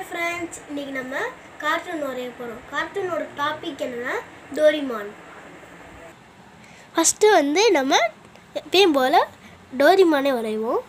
friends இன்னைக்கு நம்ம cartoon வரைய போகிறோம் கார்ட்டூனோட டாபிக் என்னன்னா டோரிமான் ஃபஸ்ட்டு வந்து நம்ம எப்பயும் போல் டோரிமானே வரைவோம்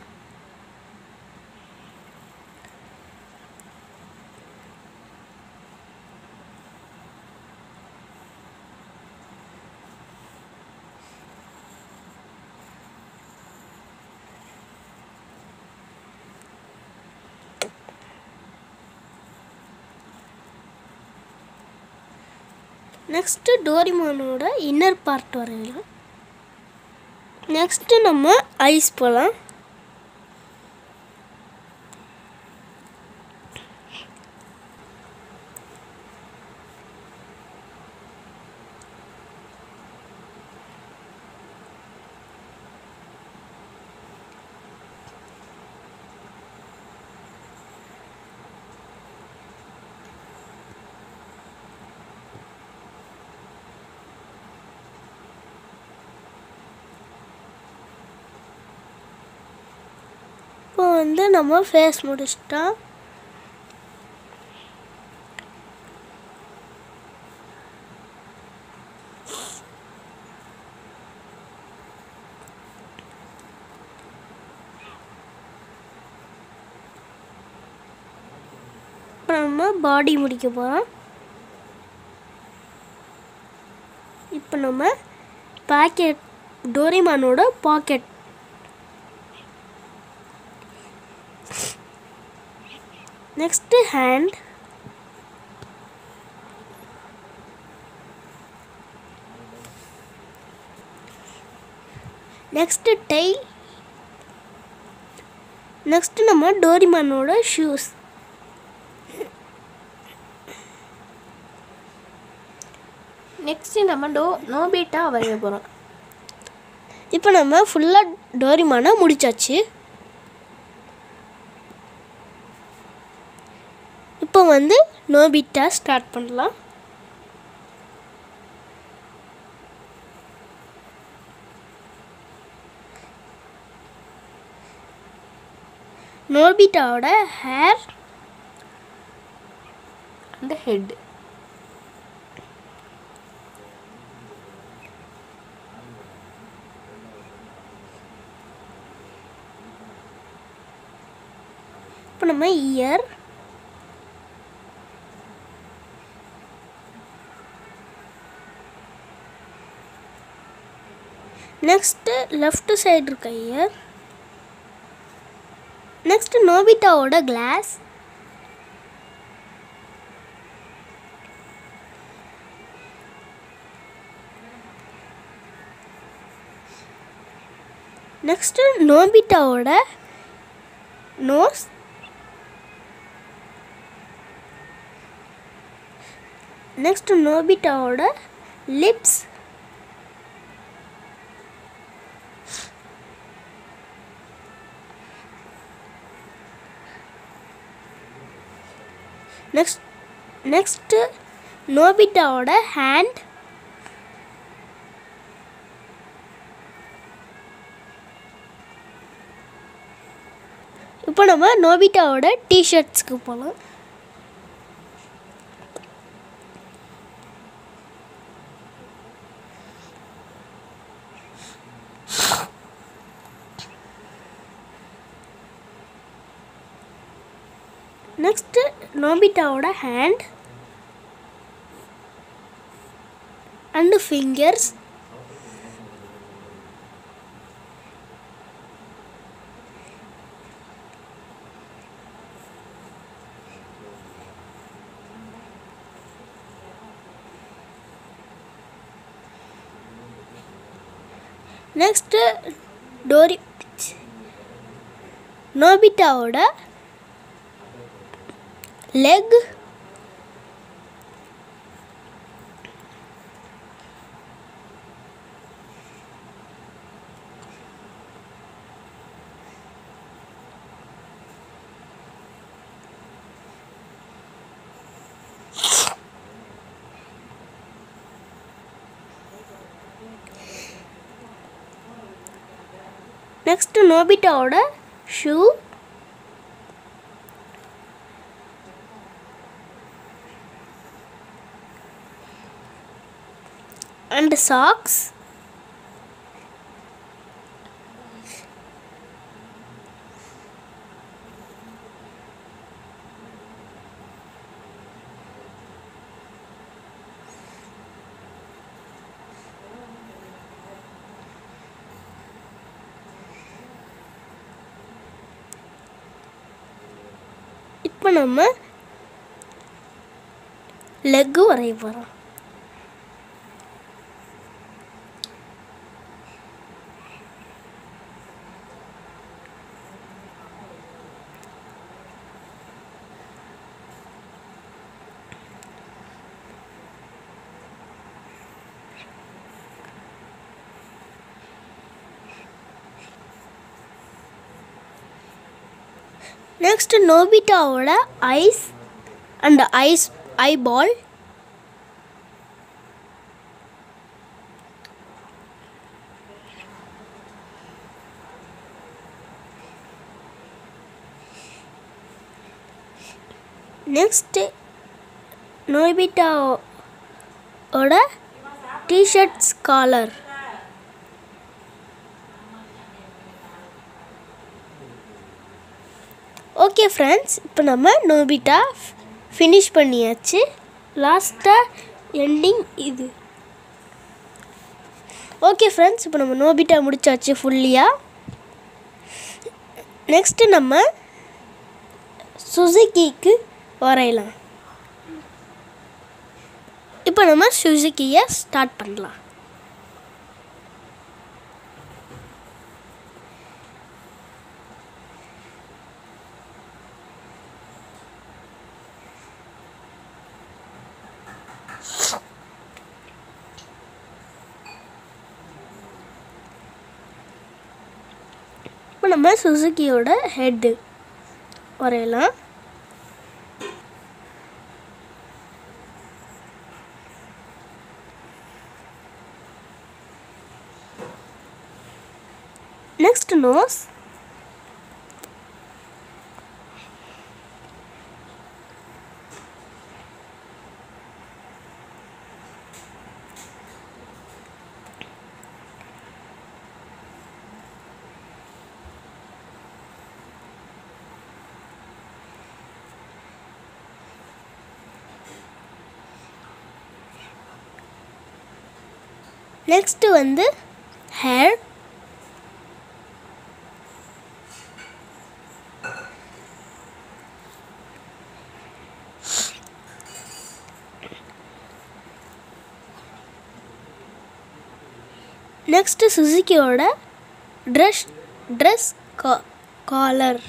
நெக்ஸ்ட்டு டோரிமானோட இன்னர் பார்ட் வரையலாம் நெக்ஸ்ட்டு நம்ம ஐஸ் போகலாம் இப்போ வந்து நம்ம ஃபேஸ் முடிச்சிட்டோம் இப்போ நம்ம பாடி முடிக்க போகிறோம் இப்போ நம்ம பாக்கெட் டோரிமானோட pocket next hand next tail next நம்ம டோரிமானோட ஷூஸ் நெக்ஸ்ட் நம்ம டோ நோபிட்டா வரைய போகிறோம் இப்போ நம்ம ஃபுல்லாக டோரிமானை முடிச்சாச்சு இப்போ வந்து நோபிட்டா ஸ்டார்ட் பண்ணலாம் நோபிட்டாவோட ஹேர் அந்த ஹெட் இப்போ நம்ம இயர் நெக்ஸ்ட்டு லெஃப்ட் சைடு இருக்க இயர் நெக்ஸ்ட் நோபிட்டாவோட கிளாஸ் நெக்ஸ்ட்டு நோபிட்டாவோட நோஸ் நெக்ஸ்ட் நோபிட்டாவோட லிப்ஸ் நெக்ஸ்ட் நெக்ஸ்ட்டு நோபிட்டாவோட ஹேண்ட் இப்போ நம்ம நோபிட்டாவோட டிஷர்ட்ஸ்க்கு போகலாம் நெக்ஸ்ட்டு நோபிட்டாவோட ஹேண்ட் அண்டு ஃபிங்கர்ஸ் நெக்ஸ்ட்டு டோரி நோபிட்டாவோட leg நெக்ஸ்ட் நோபிட்டாவோட ஷூ அண்ட் சாக்ஸ் இப்போ நம்ம லெக்கு வரைய போகிறோம் நெக்ஸ்ட் நோபிட்டாவோட eyes and eyes eyeball next நோபிட்டாவோட டிஷர்ட்ஸ் காலர் ஓகே ஃப்ரெண்ட்ஸ் இப்போ நம்ம நோபிட்டா ஃபினிஷ் பண்ணியாச்சு லாஸ்ட்டாக எண்டிங் இது ஓகே ஃப்ரெண்ட்ஸ் இப்போ நம்ம நோபிட்டா முடிச்சாச்சு ஃபுல்லியாக நெக்ஸ்ட்டு நம்ம சுசுக்கிக்கு வரையலாம் இப்போ நம்ம சுசுக்கியை ஸ்டார்ட் பண்ணலாம் இப்போ நம்ம சுசுக்கியோட ஹெட்டு வரையலாம் நெக்ஸ்ட் நோஸ் நெக்ஸ்ட்டு வந்து ஹேர் நெக்ஸ்ட்டு சுசுக்கியோட ட்ரெஸ் ட்ரெஸ் கா காலர்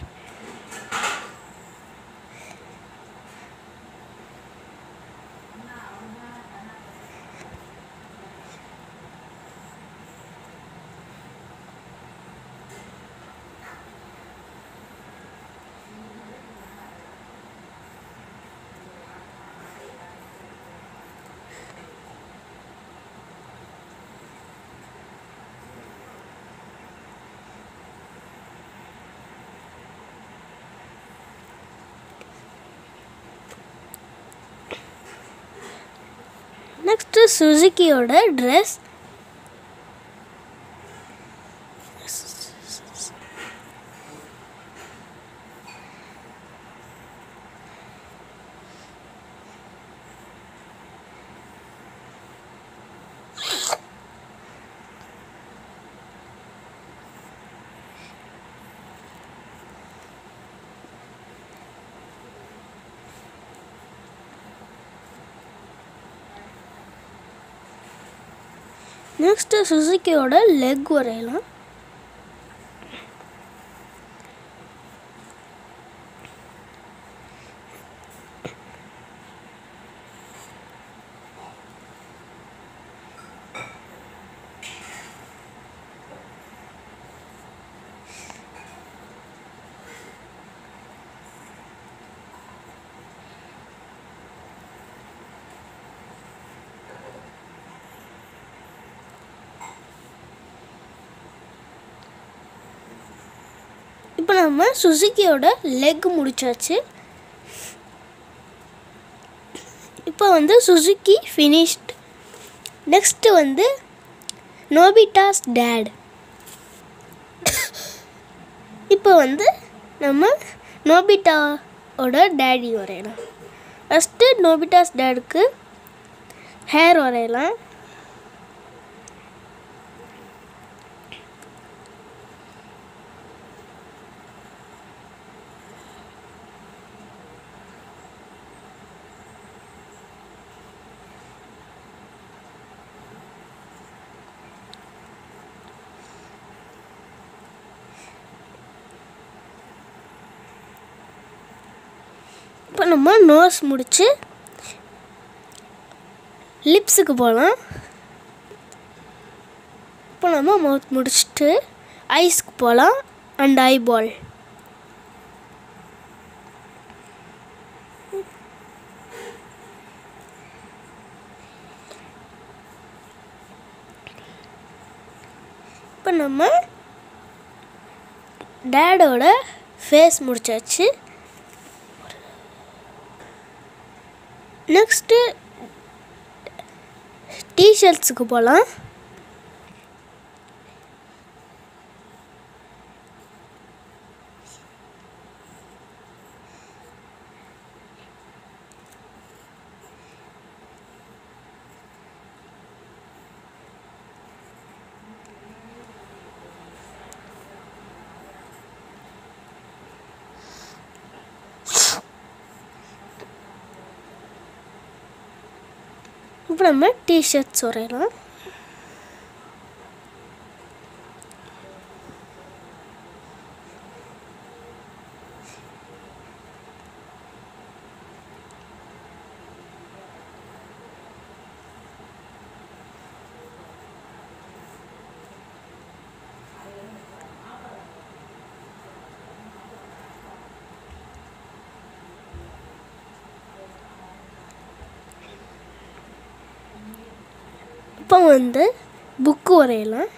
நெக்ஸ்ட்டு சுசுக்கியோட ட்ரெஸ் நெக்ஸ்ட்டு சுசுக்கியோட லெக் வரையலாம் இப்போ நம்ம சுசுக்கியோட லெக் முடிச்சாச்சு இப்போ வந்து சுசுக்கி ஃபினிஷ்ட் நெக்ஸ்ட்டு வந்து நோபிட்டாஸ் டேட் இப்போ வந்து நம்ம நோபிட்டாவோட டேடி வரையலாம் ஃபஸ்ட்டு நோபிட்டாஸ் டேடுக்கு ஹேர் வரையலாம் இப்போ நம்ம நோஸ் முடிச்சு லிப்ஸுக்கு போகலாம் இப்போ நம்ம மவுத் முடிச்சுட்டு ஐஸ்க்கு போகலாம் அண்ட் ஐபால் இப்போ நம்ம டேடோட ஃபேஸ் முடிச்சாச்சு நெக்ஸ்ட்டு டிஷர்ட்ஸுக்கு போகலாம் இப்போ நம்ம டிஷர்ட்ஸ் வரையலாம் இப்போ வந்து புக்கு வரையலாம்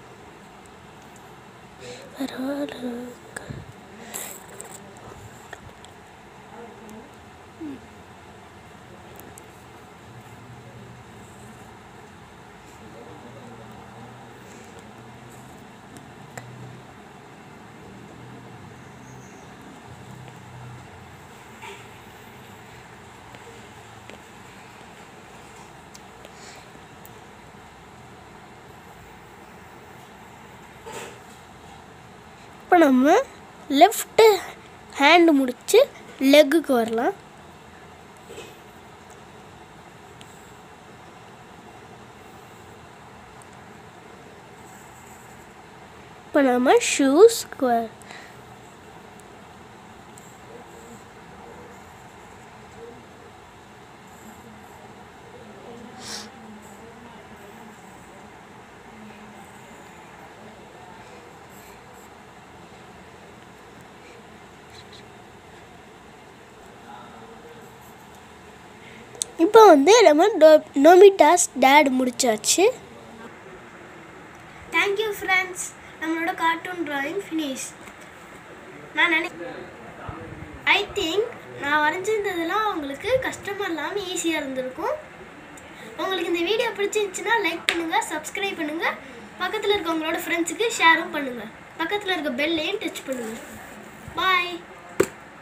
இப்போ நம்ம லெஃப்ட்டு ஹேண்டு முடிச்சு லெக்குக்கு வரலாம் இப்போ நம்ம ஷூஸ்க்கு வர இப்போ வந்து நம்ம டோ நோமிட்டாஸ் டேட் முடிச்சாச்சு தேங்க்யூ ஃப்ரெண்ட்ஸ் நம்மளோட கார்ட்டூன் டிராயிங் ஃபினிஷ் நான் நினை ஐ திங்க் நான் வரைஞ்சிருந்ததெல்லாம் உங்களுக்கு கஷ்டமாக இல்லாமல் ஈஸியாக இருந்திருக்கும் உங்களுக்கு இந்த வீடியோ பிடிச்சிருந்துச்சுன்னா லைக் பண்ணுங்கள் சப்ஸ்கிரைப் பண்ணுங்கள் பக்கத்தில் இருக்கவங்களோட ஃப்ரெண்ட்ஸுக்கு ஷேரும் பண்ணுங்கள் பக்கத்தில் இருக்க பெல்லையும் டச் பண்ணுங்கள் பாய்